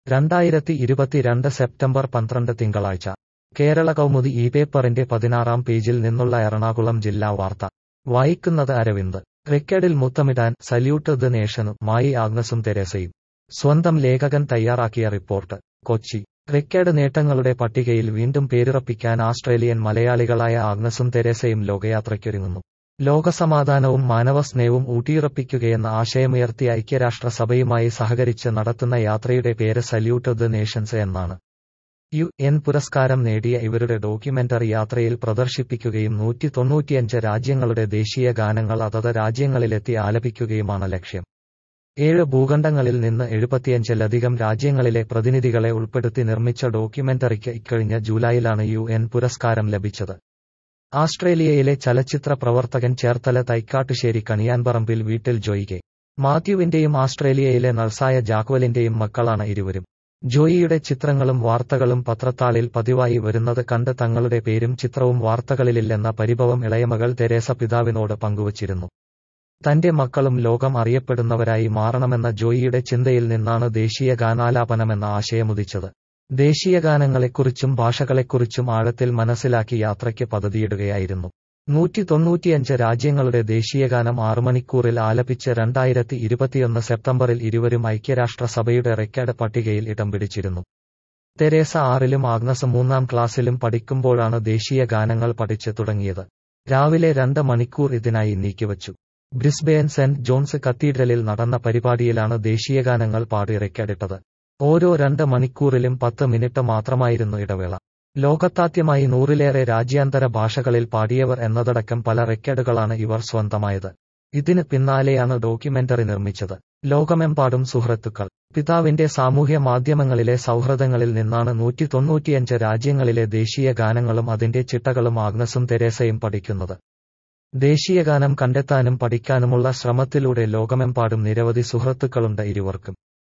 രണ്ടായിരത്തി ഇരുപത്തിരണ്ട് സെപ്റ്റംബർ പന്ത്രണ്ട് തിങ്കളാഴ്ച കേരള കൗമുദി ഈ പേപ്പറിന്റെ പതിനാറാം പേജിൽ നിന്നുള്ള എറണാകുളം ജില്ലാ വാർത്ത വായിക്കുന്നത് അരവിന്ദ് റെക്കഡിൽ മുത്തമിടാൻ സല്യൂട്ട് ദ നേഷനും മായി ആഗ്നസും തെരേസയും സ്വന്തം ലേഖകൻ തയ്യാറാക്കിയ റിപ്പോർട്ട് കൊച്ചി റെക്കഡ് നേട്ടങ്ങളുടെ പട്ടികയിൽ വീണ്ടും പേരുറപ്പിക്കാൻ ആസ്ട്രേലിയൻ മലയാളികളായ ആഗ്നസും തെരേസയും ലോകയാത്രയ്ക്കൊരുങ്ങുന്നു ലോകസമാധാനവും മാനവസ്നേഹവും ഊട്ടിയുറപ്പിക്കുകയെന്ന ആശയമുയർത്തി ഐക്യരാഷ്ട്രസഭയുമായി സഹകരിച്ച് നടത്തുന്ന യാത്രയുടെ പേര് സല്യൂട്ട് ദ നേഷൻസ് എന്നാണ് യു എൻ പുരസ്കാരം നേടിയ ഇവരുടെ ഡോക്യുമെന്ററി യാത്രയിൽ പ്രദർശിപ്പിക്കുകയും നൂറ്റി തൊണ്ണൂറ്റിയഞ്ച് രാജ്യങ്ങളുടെ ദേശീയ ഗാനങ്ങൾ അതത് രാജ്യങ്ങളിലെത്തി ആലപിക്കുകയുമാണ് ലക്ഷ്യം ഏഴ് ഭൂഖണ്ഡങ്ങളിൽ നിന്ന് എഴുപത്തിയഞ്ചിലധികം രാജ്യങ്ങളിലെ പ്രതിനിധികളെ ഉൾപ്പെടുത്തി നിർമ്മിച്ച ഡോക്യുമെന്ററിക്ക് ഇക്കഴിഞ്ഞ ജൂലൈയിലാണ് യു എൻ പുരസ്കാരം ലഭിച്ചത് ആസ്ട്രേലിയയിലെ ചലച്ചിത്ര പ്രവർത്തകൻ ചേർത്തല തൈക്കാട്ടുശ്ശേരി കണിയാൻപറമ്പിൽ വീട്ടിൽ ജോയി കെ മാത്യുവിന്റെയും ആസ്ട്രേലിയയിലെ നഴ്സായ ജാക്വലിന്റെയും മക്കളാണ് ഇരുവരും ജോയിയുടെ ചിത്രങ്ങളും വാർത്തകളും പത്രത്താളിൽ പതിവായി വരുന്നത് കണ്ട് തങ്ങളുടെ പേരും ചിത്രവും വാർത്തകളിലില്ലെന്ന പരിഭവം ഇളയമകൾ തെരേസ പിതാവിനോട് പങ്കുവച്ചിരുന്നു തന്റെ മക്കളും ലോകം അറിയപ്പെടുന്നവരായി മാറണമെന്ന ജോയിയുടെ ചിന്തയിൽ നിന്നാണ് ദേശീയ ഗാനാലാപനമെന്ന ആശയമുദിച്ചത് ദേശീയ ഗാനങ്ങളെക്കുറിച്ചും ഭാഷകളെക്കുറിച്ചും ആഴത്തിൽ മനസ്സിലാക്കി യാത്രയ്ക്ക് പദ്ധതിയിടുകയായിരുന്നു നൂറ്റി തൊണ്ണൂറ്റിയഞ്ച് രാജ്യങ്ങളുടെ ദേശീയഗാനം ആറു മണിക്കൂറിൽ ആലപിച്ച് രണ്ടായിരത്തി ഇരുപത്തിയൊന്ന് സെപ്റ്റംബറിൽ ഇരുവരും ഐക്യരാഷ്ട്രസഭയുടെ റെക്കോർഡ് പട്ടികയിൽ ഇടം പിടിച്ചിരുന്നു തെരേസ ആറിലും ആഗ്നസ് മൂന്നാം ക്ലാസ്സിലും പഠിക്കുമ്പോഴാണ് ദേശീയ ഗാനങ്ങൾ പഠിച്ചു തുടങ്ങിയത് രാവിലെ രണ്ട് മണിക്കൂർ ഇതിനായി നീക്കിവച്ചു ബ്രിസ്ബെയിൻ സെന്റ് ജോൺസ് കത്തീഡ്രലിൽ നടന്ന പരിപാടിയിലാണ് ദേശീയഗാനങ്ങൾ പാടി റെക്കോർഡിട്ടത് ഓരോ രണ്ട് മണിക്കൂറിലും പത്ത് മിനിറ്റ് മാത്രമായിരുന്നു ഇടവേള ലോകത്താദ്യമായി നൂറിലേറെ രാജ്യാന്തര ഭാഷകളിൽ പാടിയവർ എന്നതടക്കം പല റെക്കോർഡുകളാണ് ഇവർ സ്വന്തമായത് ഇതിന് പിന്നാലെയാണ് ഡോക്യുമെന്ററി നിർമ്മിച്ചത് ലോകമെമ്പാടും സുഹൃത്തുക്കൾ പിതാവിന്റെ സാമൂഹ്യ മാധ്യമങ്ങളിലെ സൗഹൃദങ്ങളിൽ നിന്നാണ് നൂറ്റി തൊണ്ണൂറ്റിയഞ്ച് രാജ്യങ്ങളിലെ ദേശീയ ഗാനങ്ങളും അതിന്റെ ചിട്ടകളും ആഗ്നസും തെരേസയും പഠിക്കുന്നത് ദേശീയഗാനം കണ്ടെത്താനും പഠിക്കാനുമുള്ള ശ്രമത്തിലൂടെ ലോകമെമ്പാടും നിരവധി സുഹൃത്തുക്കളുണ്ട് ഇരുവർക്കും